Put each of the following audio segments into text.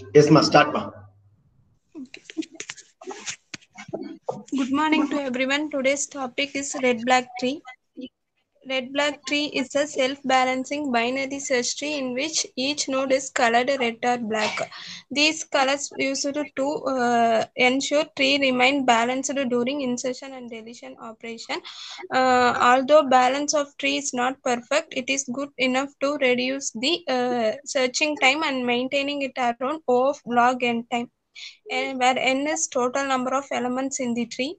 எஸ்மா ஸ்டார்ட்மா Good morning to everyone. Today's topic is red black tree. Red black tree is a self-balancing binary search tree in which each node is colored red or black. These colors used to uh, ensure tree remain balanced during insertion and deletion operation. Uh, although balance of tree is not perfect, it is good enough to reduce the uh, searching time and maintaining it around O of log n time. And where n is total number of elements in the tree.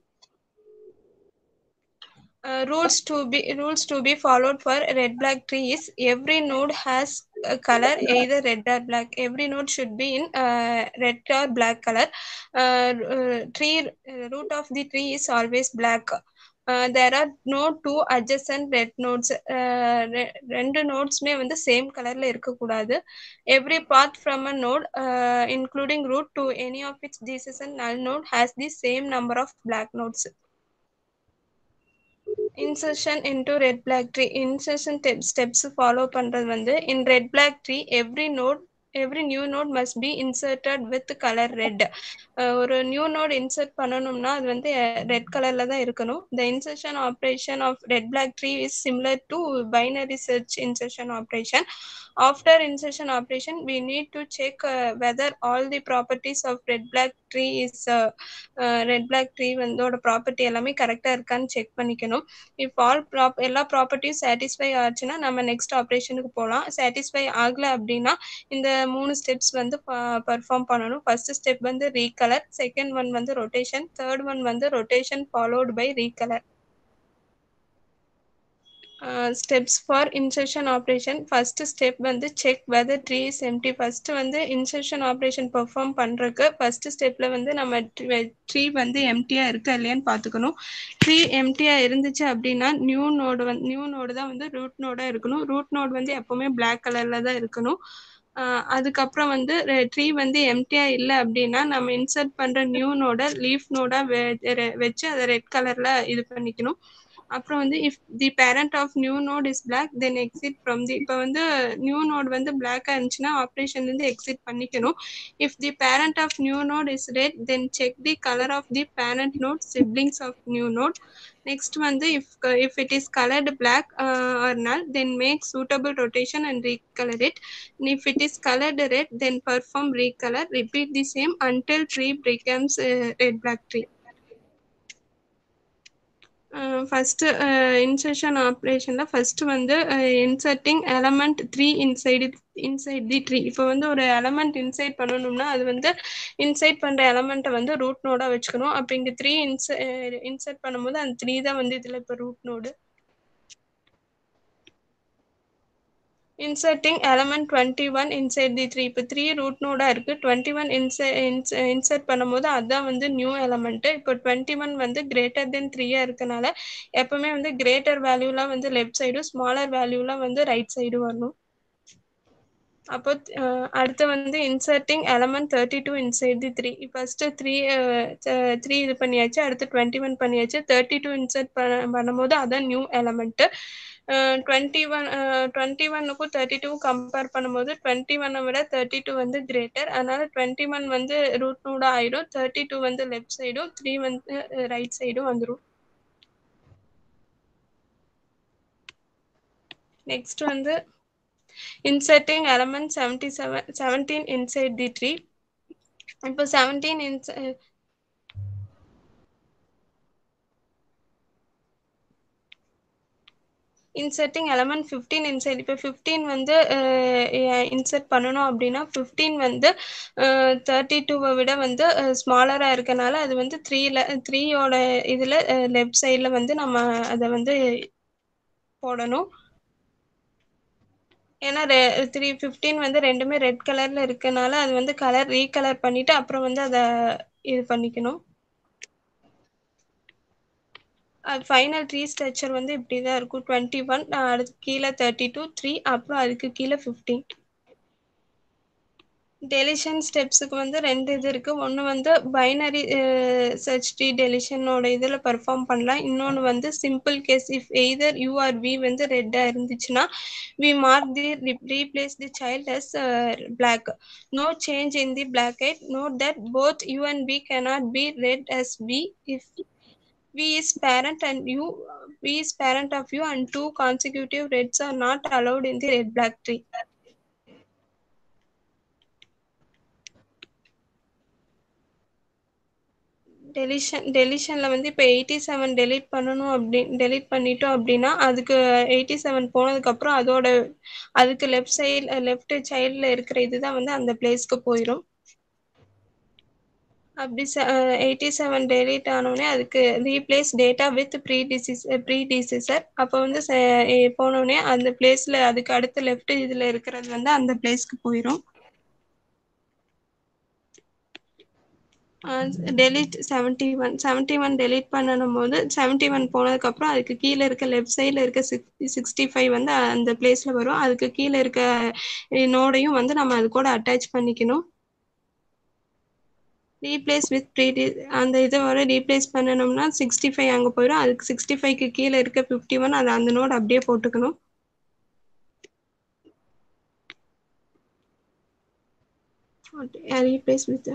Uh, rules to be rules to be followed for red black tree is every node has a color either red or black every node should be in uh, red or black color uh, uh, tree uh, root of the tree is always black uh, there are no two adjacent red nodes uh, re- ரெண்டு நோட்ஸ்மே வந்து same கலர்ல இருக்கக்கூடாது every path from a node including root to any of its this is a nil node has the same number of black nodes insertion into red black tree insertion te- steps follow பண்றது வந்து in red black tree every node every new node must be inserted with color red அஹ் ஒரு new note insert பண்ணணும்னா அது வந்து red கலர்ல தான் இருக்கணும் the insertion operation of red black tree is similar to binary search insertion operation after insertion operation we need to check uh, whether all the properties of red black tree is uh, uh, red black tree வந்தோட property எல்லாமே கரெக்டா இருக்கான்னு check பண்ணிக்கணும் if all prop எல்லா ப்ராப்பர்ட்டியும் satisfy ஆச்சுன்னா நம்ம next ஆப்ரேஷனுக்கு போகலாம் சாட்டிஸ்ஃபை ஆகல அப்படின்னா இந்த மூணு ஸ்டெப்ஸ் வந்து பர்ஃபார்ம் பண்ணணும் ஃபர்ஸ்ட் ஸ்டெப் வந்து ரீகலர் செகண்ட் ஒன் வந்து ரொட்டேஷன் தேர்ட் ஒன் வந்து rotation followed by recolour steps for insertion operation first step வந்து check whether tree is empty first வந்து இன்சர்ஷன் ஆப்ரேஷன் பெர்ஃபார்ம் பண்றதுக்கு ஃபர்ஸ்ட் ஸ்டெப்ல வந்து நம்ம ட்ரீ வந்து எம்டியா இருக்கா இல்லையான்னு பார்த்துக்கணும் ட்ரீ எம்டியா இருந்துச்சு அப்படின்னா நியூ நோடு வந்து நியூ நோடு தான் வந்து ரூட் நோடா இருக்கணும் ரூட் நோடு வந்து எப்பவுமே பிளாக் கலர்ல தான் இருக்கணும் ஆஹ் அதுக்கப்புறம் வந்து ட்ரீ வந்து எம்டியா இல்லை அப்படின்னா நம்ம இன்சர்ட் பண்ற நியூ நோட லீஃப் நோடா வச்சு அதை ரெட் கலர்ல இது பண்ணிக்கணும் அப்புறம் வந்து if the parent of new node is black then exit from the இப்போ வந்து நியூ நோட் வந்து பிளாக்காக இருந்துச்சுன்னா ஆப்ரேஷன் வந்து எக்ஸிட் பண்ணிக்கணும் if the parent of new node is red then check the colour of the parent node siblings of new node next வந்து if if it is coloured black or null then make suitable rotation and recolour it if it is coloured red then perform recolour repeat the same until tree becomes red black tree first insertion ஆப்ரேஷன்ல first வந்து inserting element three inside inside the tree இப்போ வந்து ஒரு element inside பண்ணணும்னா அது வந்து inside பண்ற எலமெண்ட்டை வந்து ரூட் நோடா வச்சுக்கணும் அப்போ இங்க த்ரீ இன்ச இன்சர்ட் பண்ணும்போது அந்த த்ரீ தான் வந்து இதுல இப்போ root node inserting element twenty one inside the tree இப்போ த்ரீ ரூட் நோடாக இருக்குது டுவெண்ட்டி ஒன் இன்சை இன்சர்ட் பண்ணும்போது அதுதான் வந்து நியூ எலமெண்ட்டு இப்போ டுவெண்ட்டி ஒன் வந்து கிரேட்டர் தென் த்ரீயாக இருக்கனால எப்பவுமே வந்து கிரேட்டர் வேல்யூலாம் வந்து லெஃப்ட் சைடும் ஸ்மாலர் வேல்யூலாம் வந்து ரைட் சைடு வரணும் அப்போ அடுத்து வந்து inserting element thirty two inside the tree first three three இது பண்ணியாச்சு அடுத்து டுவெண்ட்டி ஒன் பண்ணியாச்சு தேர்ட்டி டூ இன்சர்ட் பண்ண பண்ணும்போது அதான் new element twenty one twenty ஒன்னுக்கும் தேர்ட்டி டூ கம்பேர் பண்ணும்போது டுவெண்ட்டி ஒன்னை விட தேர்ட்டி டூ வந்து கிரேட்டர் அதனால டுவெண்ட்டி ஒன் வந்து ரூட் நோட ஆயிடும் தேர்ட்டி டூ வந்து லெஃப்ட் சைடும் த்ரீ வந்து ரைட் சைடும் வந்துடும் நெக்ஸ்ட் வந்து inserting element seventy seven seventeen inside the tree இப்போ செவன்டீன் இன்ஸ் இன்சர்ட்டிங் எலமெண்ட் ஃபிஃப்டீன் இன்சைட் இப்போ ஃபிஃப்டீன் வந்து இன்சர்ட் பண்ணணும் அப்படின்னா ஃபிஃப்டீன் வந்து தேர்ட்டி டூவை விட வந்து ஸ்மாலராக இருக்கனால அது வந்து த்ரீல த்ரீயோட இதில் லெஃப்ட் சைடில் வந்து நம்ம அதை வந்து போடணும் ஏன்னா த்ரீ ஃபிஃப்டீன் வந்து ரெண்டுமே ரெட் கலரில் இருக்கனால அது வந்து கலர் ரீகலர் பண்ணிவிட்டு அப்புறம் வந்து அதை இது பண்ணிக்கணும் ஃபைனல் ட்ரீ ஸ்ட்ரக்சர் வந்து இப்படி தான் இருக்கும் டுவெண்ட்டி ஒன் அதுக்கு கீழே தேர்ட்டி டூ த்ரீ அப்புறம் அதுக்கு கீழே ஃபிஃப்டீன் டெலிஷன் ஸ்டெப்ஸுக்கு வந்து ரெண்டு இது இருக்கு ஒன்று வந்து பைனரி சர்ச் ட்ரீ டெலிஷனோட இதில் பர்ஃபார்ம் பண்ணலாம் இன்னொன்று வந்து simple case if either U or V வந்து ரெட்டாக இருந்துச்சுன்னா V mark the replace the child as black no change in the black height note that both U and V cannot be red as V if V is parent and you V is parent of you and two consecutive reds are not allowed in the red black tree. Deletion டெலிஷனில் வந்து இப்போ eighty seven delete பண்ணணும் அப்படி delete பண்ணிட்டோம் அப்படின்னா அதுக்கு eighty seven போனதுக்கப்புறம் அதோட அதுக்கு லெஃப்ட் சைடு லெஃப்ட் சைல்டில் இருக்கிற இதுதான் வந்து அந்த பிளேஸ்க்கு போயிடும் அப்படி எயிட்டி செவன் டெலீட் ஆனோடனே அதுக்கு replace data with predecessor predecessor அப்போ வந்து போனோடனே அந்த பிளேஸில் அதுக்கு அடுத்த லெஃப்ட் இதில் இருக்கிறது வந்து அந்த பிளேஸ்க்கு போயிடும் delete seventy one seventy one delete பண்ணணும் போது செவன்ட்டி ஒன் போனதுக்கப்புறம் அதுக்கு கீழே இருக்க லெஃப்ட் சைடில் இருக்க சிக்ஸ் சிக்ஸ்டி ஃபைவ் வந்து அந்த பிளேஸில் வரும் அதுக்கு கீழே இருக்க நோடையும் வந்து நம்ம அது கூட அட்டாச் பண்ணிக்கணும் ரீப்ளேஸ் வித் ப்ரீ அந்த இதை வர ரீப்ளேஸ் பண்ணணும்னா சிக்ஸ்டி ஃபைவ் அங்கே போயிடும் அதுக்கு சிக்ஸ்டி ஃபைவ்க்கு கீழே இருக்க ஃபிஃப்டி ஒன் அது அந்த நோட் அப்படியே போட்டுக்கணும் ரீப்ளேஸ் வித்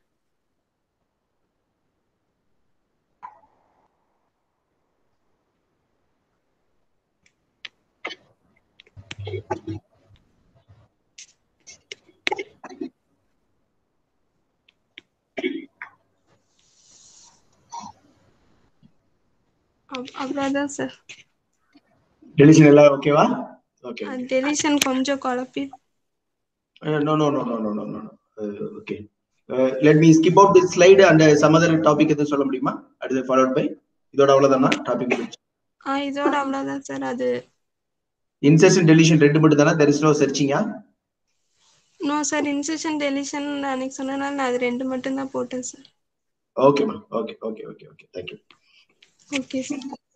அவ்வளோதான் சார் டெலிஷன் எல்லாம் ஓகேவா ஓகே டெலிஷன் கொஞ்சம் குழப்பி no no no no no no no okay let me skip out this slide and some other topic எதுவும் சொல்ல முடியுமா அடுத்து ஃபாலோட் பை இதோட அவ்வளவுதானா டாபிக் ஆ இதோட அவ்வளோதான் சார் அது இன்செஷன் டெலிஷன் ரெண்டு மட்டும் தானே தெர் இஸ் நோ சர்ச்சிங்கா நோ சார் இன்செஷன் டெலிஷன் அன்னைக்கு சொன்னனால நான் அது ரெண்டு மட்டும் தான் போட்டேன் சார் ஓகேம்மா okay okay okay okay thank you okay sir